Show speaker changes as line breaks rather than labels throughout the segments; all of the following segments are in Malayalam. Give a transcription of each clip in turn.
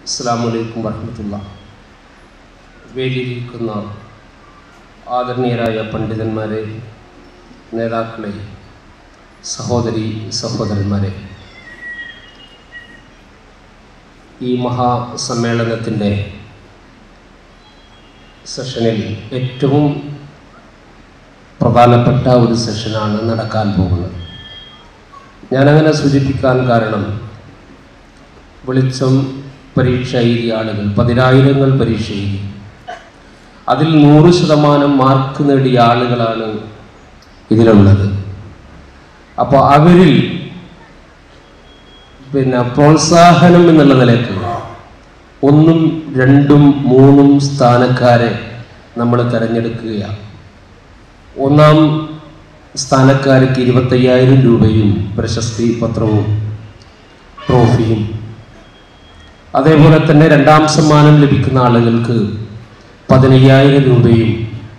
അസ്സാം വലൈക്കും വർഹമത്തുള്ള വേദിയിലിരിക്കുന്ന ആദരണീയരായ പണ്ഡിതന്മാരെ നേതാക്കളെ സഹോദരി സഹോദരന്മാരെ ഈ മഹാസമ്മേളനത്തിൻ്റെ സെഷനിൽ ഏറ്റവും പ്രധാനപ്പെട്ട ഒരു സെഷനാണ് നടക്കാൻ പോകുന്നത് ഞാനങ്ങനെ സൂചിപ്പിക്കാൻ കാരണം വെളിച്ചം പരീക്ഷ എഴുതിയ ആളുകൾ പതിനായിരങ്ങൾ പരീക്ഷ എഴുതി അതിൽ നൂറ് ശതമാനം മാർക്ക് നേടിയ ആളുകളാണ് ഇതിലുള്ളത് അപ്പോൾ അവരിൽ പിന്നെ പ്രോത്സാഹനം എന്നുള്ള നിലയ്ക്ക് ഒന്നും രണ്ടും മൂന്നും സ്ഥാനക്കാരെ നമ്മൾ തിരഞ്ഞെടുക്കുകയാണ് ഒന്നാം സ്ഥാനക്കാർക്ക് ഇരുപത്തയ്യായിരം രൂപയും പ്രശസ്തി പത്രവും ട്രോഫിയും അതേപോലെ തന്നെ രണ്ടാം സമ്മാനം ലഭിക്കുന്ന ആളുകൾക്ക് പതിനയ്യായിരം രൂപയും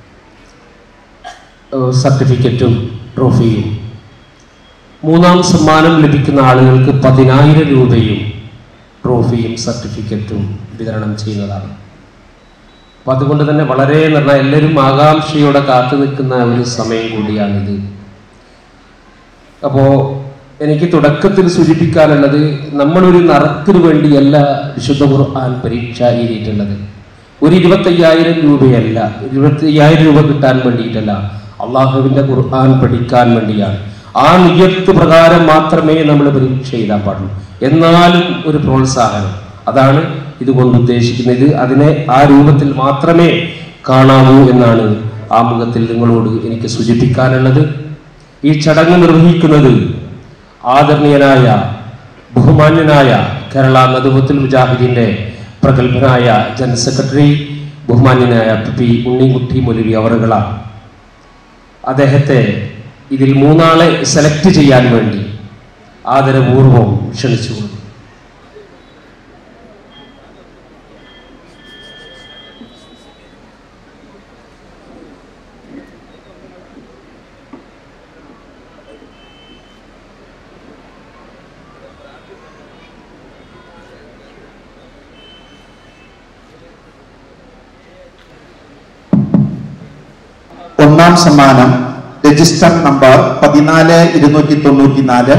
ഏഹ്, സർട്ടിഫിക്കറ്റും ട്രോഫിയും മൂന്നാം സമ്മാനം ലഭിക്കുന്ന ആളുകൾക്ക് പതിനായിരം രൂപയും ട്രോഫിയും സർട്ടിഫിക്കറ്റും വിതരണം ചെയ്യുന്നതാണ് അപ്പം അതുകൊണ്ട് തന്നെ വളരെ നിർണ എല്ലാവരും ആകാംക്ഷയോടെ കാത്തു നിൽക്കുന്ന ഒരു സമയം കൂടിയാണിത് അപ്പോൾ എനിക്ക് തുടക്കത്തിൽ സൂചിപ്പിക്കാനുള്ളത് നമ്മളൊരു നിറത്തിന് വേണ്ടിയല്ല വിശുദ്ധ ഖുർആൻ പരീക്ഷ എഴുതിയിട്ടുള്ളത് ഒരു ഇരുപത്തയ്യായിരം രൂപയല്ല ഇരുപത്തയ്യായിരം രൂപ കിട്ടാൻ വേണ്ടിയിട്ടല്ല അള്ളാഹുവിൻ്റെ ഖുർആൻ പഠിക്കാൻ വേണ്ടിയാണ് ആ നിയത്ത് പ്രകാരം മാത്രമേ നമ്മൾ പരീക്ഷ എഴുതാൻ പാടുള്ളൂ എന്നാലും ഒരു പ്രോത്സാഹനം അതാണ് ഇതുകൊണ്ട് ഉദ്ദേശിക്കുന്നത് അതിനെ ആ രൂപത്തിൽ മാത്രമേ കാണാവൂ എന്നാണ് ആമുഖത്തിൽ നിങ്ങളോട് എനിക്ക് സൂചിപ്പിക്കാനുള്ളത് ഈ ചടങ്ങ് നിർവഹിക്കുന്നത് ആദരണീയനായ ബഹുമാന്യനായ കേരള നദുവത്തുൽ മുജാഹിദിന്റെ പ്രഗത്ഭനായ ജനറൽ സെക്രട്ടറി ബഹുമാന്യനായ പി പി ഉണ്ണിക്കുട്ടി മൊലവി അവറുകളാണ് അദ്ദേഹത്തെ ഇതിൽ മൂന്നാളെ സെലക്ട് ചെയ്യാൻ വേണ്ടി ആദരപൂർവം ക്ഷണിച്ചുകൊള്ളു
ഒന്നാം സമ്മാനം രജിസ്റ്റർ നമ്പർ പതിനാല് ഇരുന്നൂറ്റി തൊണ്ണൂറ്റി നാല്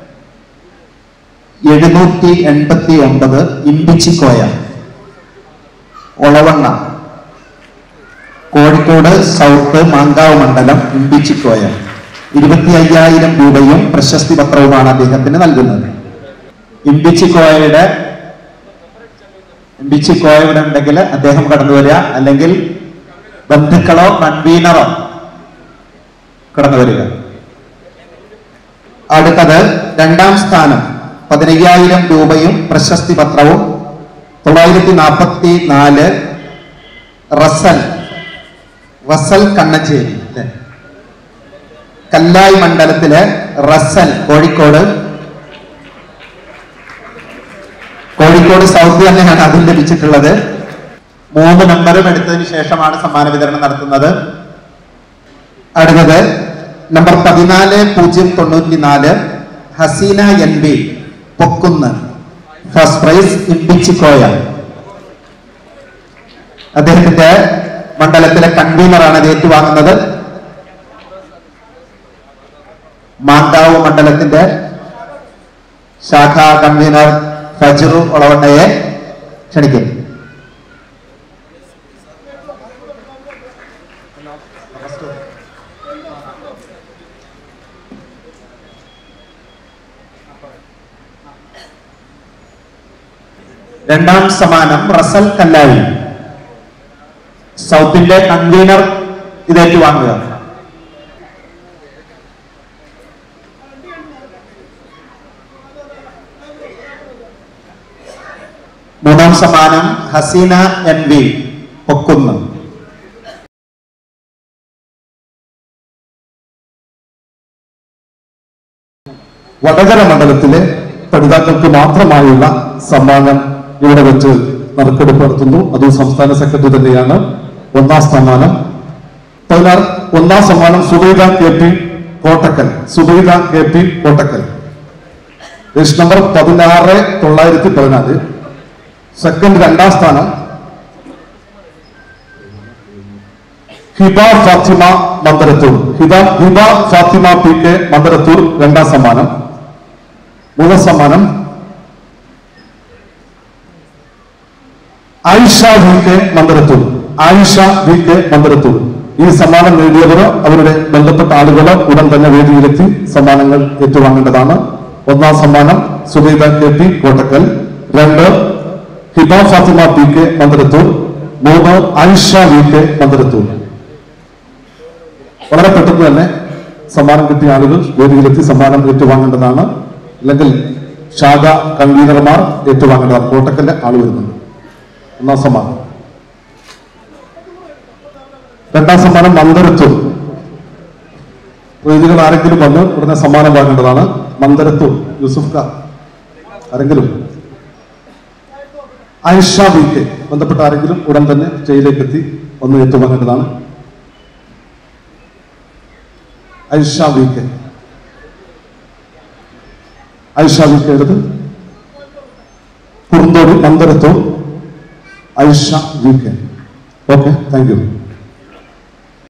എഴുന്നൂറ്റി എൺപത്തി ഒമ്പത് ഇമ്പിച്ചിക്കോയ ഒളവണ്ണ കോഴിക്കോട് സൗത്ത് മാങ്കാവ് മണ്ഡലം ഇമ്പിച്ചിക്കോയ ഇരുപത്തി അയ്യായിരം രൂപയും പ്രശസ്തി പത്രവുമാണ് അദ്ദേഹത്തിന് നൽകുന്നത് ഇമ്പിച്ചിക്കോയയുടെ ഇമ്പിച്ചിക്കോയ ഇവിടെ ഉണ്ടെങ്കിൽ അദ്ദേഹം കടന്നു വരിക അല്ലെങ്കിൽ ബന്ധുക്കളോ കൺവീനറോ കടന്നു വരിക അടുത്തത് രണ്ടാം സ്ഥാനം പതിനയ്യായിരം രൂപയും പ്രശസ്തി പത്രവും തൊള്ളായിരത്തി നാൽപ്പത്തി നാല് റസൽ റസൽ കണ്ണഞ്ചേരി അല്ലേ? കല്ലായി മണ്ഡലത്തിലെ റസൽ കോഴിക്കോട് കോഴിക്കോട് സൗത്ത് തന്നെയാണ് അതിൽ ലഭിച്ചിട്ടുള്ളത് മൂന്ന് നമ്പറും എടുത്തതിന് ശേഷമാണ് സമ്മാന വിതരണം നടത്തുന്നത് അടുത്തത് നമ്പർ പതിനാല് പൂജ്യം തൊണ്ണൂറ്റി നാല് Haseena N B Pokkunnu first prize Imbichikoya അദ്ദേഹത്തിന്റെ മണ്ഡലത്തിലെ കൺവീനറാണ് ഇത് ഏറ്റുവാങ്ങുന്നത് മാങ്കാവ് മണ്ഡലത്തിന്റെ ശാഖാ കൺവീനർ ഫജറു ഒളവണ്ണയെ ക്ഷണിക്കുന്നു രണ്ടാം സമ്മാനം റസൽ കല്ലായി സൗത്തിന്റെ കൺവീനർ ഇത് ഏറ്റുവാങ്ങുക മൂന്നാം സമ്മാനം ഹസീന എൻ വി പൊക്കുന്ന്
വടകര മണ്ഡലത്തിലെ പഠിതാക്കൾക്ക് മാത്രമായുള്ള സമ്മാനം ഇവിടെ വെച്ച് നറുക്കെടുപ്പ് നടത്തുന്നു അത് സംസ്ഥാന സെക്രട്ടറി തന്നെയാണ് ഒന്നാം സമ്മാനം പതിനാറ് ഒന്നാം സമ്മാനം Subaida K P Kottakkal Subaida K P Kottakkal register number പതിനാറ് തൊള്ളായിരത്തി പതിനാല് സെക്കൻഡ് രണ്ടാം സ്ഥാനം ഹിബ ഫാത്തിമ മന്ദരത്തൂർ ഹിബ ഹിബ ഫാത്തിമ പി കെ മന്ദരത്തൂർ രണ്ടാം സമ്മാനം മൂന്നാം സമ്മാനം Ayisha V K Mandarathur Ayisha V K Mandarathur ഈ സമ്മാനം നേടിയവർ അവരുടെ ബന്ധപ്പെട്ട ആളുകൾ ഉടൻ തന്നെ വേദിയിലെത്തി സമ്മാനങ്ങൾ ഏറ്റുവാങ്ങേണ്ടതാണ് ഒന്നാം സമ്മാനം സുബൈദ കെ പി കോട്ടക്കൽ രണ്ട് ഹിബ ഫാത്തിമ പി കെ മന്ദരത്തൂർ മൂന്ന് ആയിഷ വി കെ മന്ദരത്തൂർ വളരെ പെട്ടെന്ന് തന്നെ സമ്മാനം കിട്ടിയ ആളുകൾ വേദിയിലെത്തി സമ്മാനം ഏറ്റുവാങ്ങേണ്ടതാണ് അല്ലെങ്കിൽ ശാഖ കൺവീനർമാർ ഏറ്റുവാങ്ങേണ്ടതാണ് കോട്ടക്കലിന്റെ ആള് വരുന്നുണ്ട് ഒന്നാം സമ്മാനം രണ്ടാം സമ്മാനം മന്ദരത്തൂർ വേദികൾ ആരെങ്കിലും വന്ന് ഉടനെ സമ്മാനം വാങ്ങേണ്ടതാണ് മന്ദരത്തൂർ യൂസുഫ് ഖാൻ ആരെങ്കിലും ആയിഷ വി കെ ബന്ധപ്പെട്ട ആരെങ്കിലും ഉടൻ തന്നെ സ്റ്റേജിലേക്ക് എത്തി വന്ന് ഏറ്റുവാങ്ങേണ്ടതാണ് Aisha V K Aisha V K എടുത്ത് Kurunthodi Mandarathur Aisha V K okay thank U